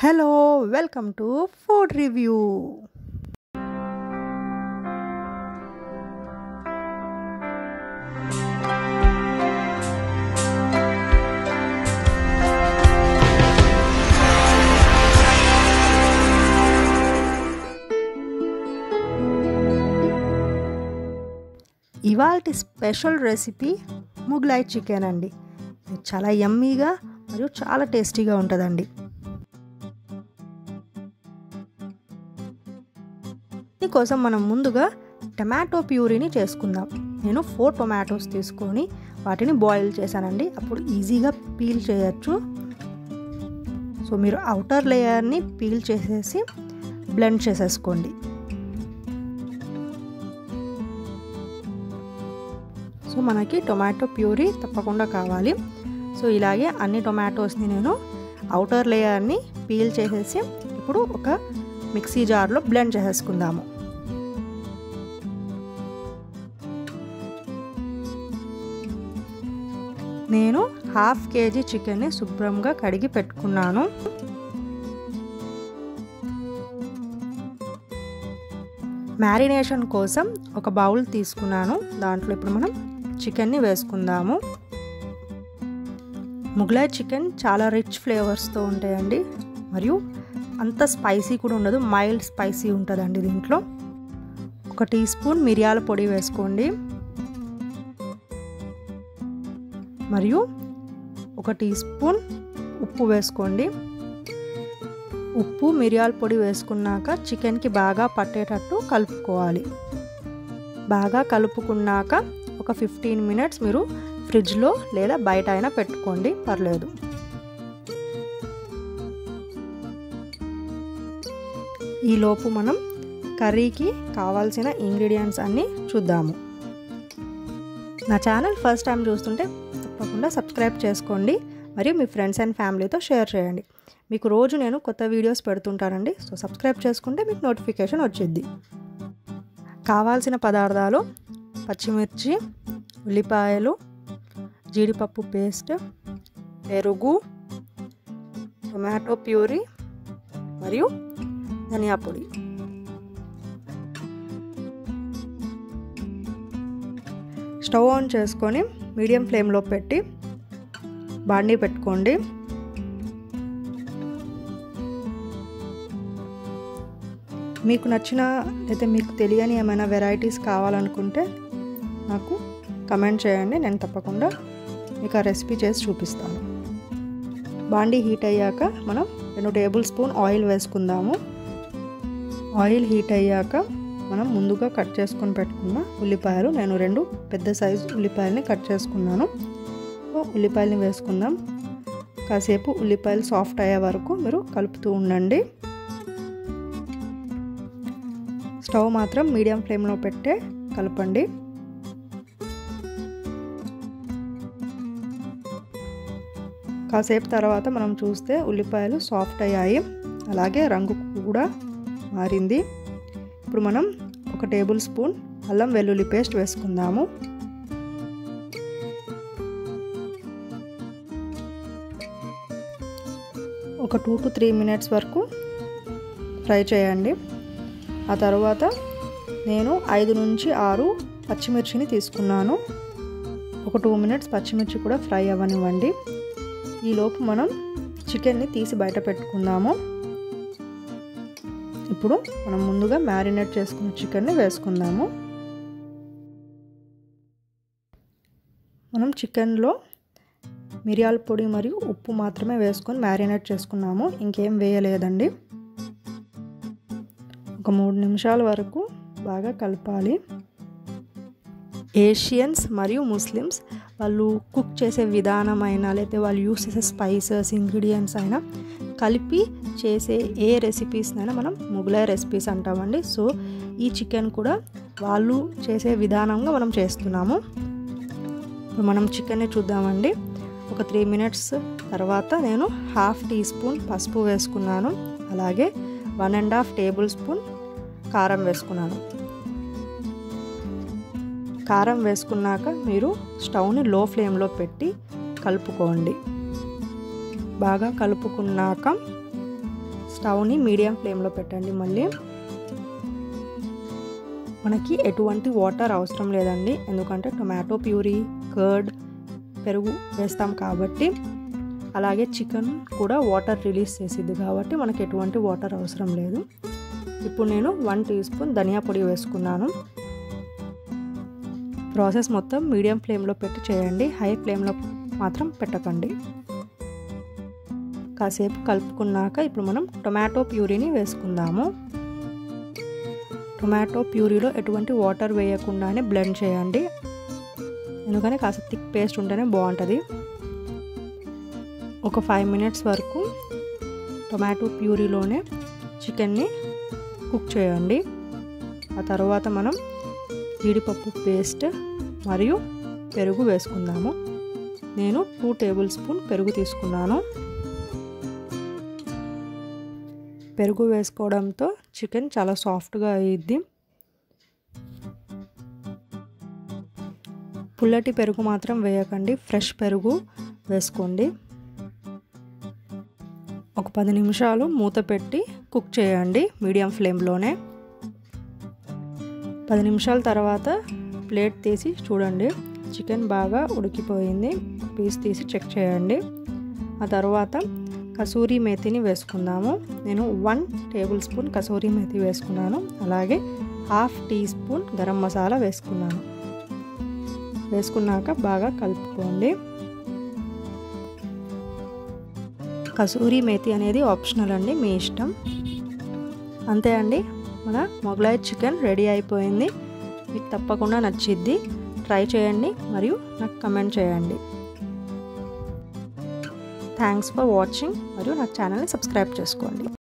hello welcome to food review ఇవాల్టి special recipe Mughlai chicken అండి ఇది చాలా యమ్మీగా మరియు చాలా టేస్టీగా ఉంటుందండి దీనికోసం మనం ముందుగా టమాటో ప్యూరీని చేసుకుందాం నేను ఫోర్ టొమాటోస్ తీసుకొని వాటిని బాయిల్ చేశానండి అప్పుడు ఈజీగా పీల్ చేయొచ్చు సో మీరు అవుటర్ లేయర్ని పీల్ చేసేసి బ్లెండ్ చేసేసుకోండి సో మనకి టొమాటో ప్యూరీ తప్పకుండా కావాలి సో ఇలాగే అన్ని టొమాటోస్ని నేను అవుటర్ లేయర్ని పీల్ చేసేసి ఇప్పుడు ఒక మిక్సీ జార్లో బ్లెండ్ చేసేసుకుందాము నేను హాఫ్ కేజీ చికెన్ని శుభ్రంగా కడిగి పెట్టుకున్నాను మ్యారినేషన్ కోసం ఒక బౌల్ తీసుకున్నాను దాంట్లో ఇప్పుడు మనం చికెన్ని వేసుకుందాము ముగ్లాయ్ చికెన్ చాలా రిచ్ ఫ్లేవర్స్తో ఉంటాయండి మరియు అంత స్పైసీ కూడా ఉండదు మైల్డ్ స్పైసీ ఉంటుందండి దీంట్లో ఒక టీ స్పూన్ మిరియాల పొడి వేసుకోండి మరియు ఒక టీ స్పూన్ ఉప్పు వేసుకోండి ఉప్పు మిరియాల పొడి వేసుకున్నాక చికెన్కి బాగా పట్టేటట్టు కలుపుకోవాలి బాగా కలుపుకున్నాక ఒక ఫిఫ్టీన్ మినిట్స్ మీరు ఫ్రిడ్జ్లో లేదా బయట అయినా పెట్టుకోండి పర్లేదు ఈలోపు మనం కర్రీకి కావాల్సిన ఇంగ్రీడియంట్స్ అన్నీ చూద్దాము నా ఛానల్ ఫస్ట్ టైం చూస్తుంటే తప్పకుండా సబ్స్క్రైబ్ చేసుకోండి మరియు మీ ఫ్రెండ్స్ అండ్ ఫ్యామిలీతో షేర్ చేయండి మీకు రోజు నేను కొత్త వీడియోస్ పెడుతుంటానండి సో సబ్స్క్రైబ్ చేసుకుంటే మీకు నోటిఫికేషన్ వచ్చింది కావాల్సిన పదార్థాలు పచ్చిమిర్చి ఉల్లిపాయలు జీడిపప్పు పేస్ట్ పెరుగు టొమాటో ప్యూరీ మరియు ధనియా పొడి స్టవ్ ఆన్ చేసుకొని మీడియం ఫ్లేమ్లో పెట్టి బాండీ పెట్టుకోండి మీకు నచ్చిన అయితే మీకు తెలియని ఏమైనా వెరైటీస్ కావాలనుకుంటే నాకు కమెంట్ చేయండి నేను తప్పకుండా మీకు ఆ రెసిపీ చేసి చూపిస్తాను బాండీ హీట్ అయ్యాక మనం రెండు టేబుల్ స్పూన్ ఆయిల్ వేసుకుందాము ఆయిల్ హీట్ అయ్యాక మనం ముందుగా కట్ చేసుకొని పెట్టుకున్న ఉల్లిపాయలు నేను రెండు పెద్ద సైజు ఉల్లిపాయలని కట్ చేసుకున్నాను ఉల్లిపాయలని వేసుకుందాం కాసేపు ఉల్లిపాయలు సాఫ్ట్ అయ్యే వరకు మీరు కలుపుతూ ఉండండి స్టవ్ మాత్రం మీడియం ఫ్లేమ్లో పెట్టే కలపండి కాసేపు తర్వాత మనం చూస్తే ఉల్లిపాయలు సాఫ్ట్ అయ్యాయి అలాగే రంగు కూడా మారింది ఇప్పుడు మనం ఒక టేబుల్ స్పూన్ అల్లం వెల్లుల్లి పేస్ట్ వేసుకుందాము ఒక టూ టు త్రీ మినిట్స్ వరకు ఫ్రై చేయండి ఆ తర్వాత నేను ఐదు నుంచి ఆరు పచ్చిమిర్చిని తీసుకున్నాను ఒక టూ మినిట్స్ పచ్చిమిర్చి కూడా ఫ్రై అవ్వనివ్వండి ఈలోపు మనం చికెన్ని తీసి బయట పెట్టుకుందాము ఇప్పుడు మనం ముందుగా మ్యారినేట్ చేసుకున్న చికెన్ని వేసుకుందాము మనం చికెన్లో మిరియాల పొడి మరియు ఉప్పు మాత్రమే వేసుకొని మ్యారినేట్ చేసుకున్నాము ఇంకేం వేయలేదండి ఒక మూడు నిమిషాల వరకు బాగా కలపాలి ఏషియన్స్ మరియు ముస్లిమ్స్ వాళ్ళు కుక్ చేసే విధానం అయినా లేకపోతే వాళ్ళు యూస్ చేసే స్పైసెస్ ఇంగ్రీడియంట్స్ అయినా కలిపి చేసే ఏ రెసిపీస్నైనా మనం ముగలాయ్ రెసిపీస్ అంటామండి సో ఈ చికెన్ కూడా వాళ్ళు చేసే విధానంగా మనం చేస్తున్నాము ఇప్పుడు మనం చికెన్ని చూద్దామండి ఒక త్రీ మినిట్స్ తర్వాత నేను హాఫ్ టీ స్పూన్ పసుపు వేసుకున్నాను అలాగే one and half tablespoon కారం వేసుకున్నాను కారం వేసుకున్నాక మీరు స్టవ్ని లో ఫ్లేమ్లో పెట్టి కలుపుకోండి బాగా కలుపుకున్నాక స్టవ్ని మీడియం ఫ్లేమ్లో పెట్టండి మళ్ళీ మనకి ఎటువంటి వాటర్ అవసరం లేదండి ఎందుకంటే టొమాటో ప్యూరీ కర్డ్ పెరుగు వేస్తాం కాబట్టి అలాగే చికెన్ కూడా వాటర్ రిలీజ్ చేసిద్ది కాబట్టి మనకి ఎటువంటి వాటర్ అవసరం లేదు ఇప్పుడు నేను వన్ టీ స్పూన్ ధనియా పొడి వేసుకున్నాను ప్రాసెస్ మొత్తం మీడియం ఫ్లేమ్లో పెట్టి చేయండి హై ఫ్లేమ్లో మాత్రం పెట్టకండి కాసేపు కలుపుకున్నాక ఇప్పుడు మనం టొమాటో ప్యూరీని వేసుకుందాము టొమాటో ప్యూరీలో ఎటువంటి వాటర్ వేయకుండానే బ్లెండ్ చేయండి ఎందుకని కాస్త థిక్ పేస్ట్ ఉంటేనే బాగుంటుంది ఒక ఫైవ్ మినిట్స్ వరకు టొమాటో ప్యూరీలోనే చికెన్ని కుక్ చేయండి ఆ తర్వాత మనం జీడిపప్పు పేస్ట్ మరియు పెరుగు వేసుకుందాము నేను టూ టేబుల్ స్పూన్ పెరుగు తీసుకున్నాను పెరుగు వేసుకోవడంతో చికెన్ చాలా సాఫ్ట్గా అయ్యిద్ది పుల్లటి పెరుగు మాత్రం వేయకండి ఫ్రెష్ పెరుగు వేసుకోండి ఒక పది నిమిషాలు మూత పెట్టి కుక్ చేయండి మీడియం ఫ్లేమ్లోనే పది నిమిషాల తర్వాత ప్లేట్ తీసి చూడండి చికెన్ బాగా ఉడికిపోయింది పీస్ తీసి చెక్ చేయండి ఆ తర్వాత కసూరి మేతిని వేసుకుందాము నేను one tablespoon kasuri methi వేసుకున్నాను అలాగే half teaspoon garam masala వేసుకున్నాను వేసుకున్నాక బాగా కలుపుకోండి కసూరి మేతి అనేది ఆప్షనల్ అండి మీ ఇష్టం అంతే అండి మన మొగలాయ్ చికెన్ రెడీ అయిపోయింది మీకు తప్పకుండా నచ్చిద్ది ట్రై చేయండి మరియు నాకు కమెంట్ చేయండి థ్యాంక్స్ ఫర్ వాచింగ్ మరియు నా ఛానల్ని సబ్స్క్రైబ్ చేసుకోండి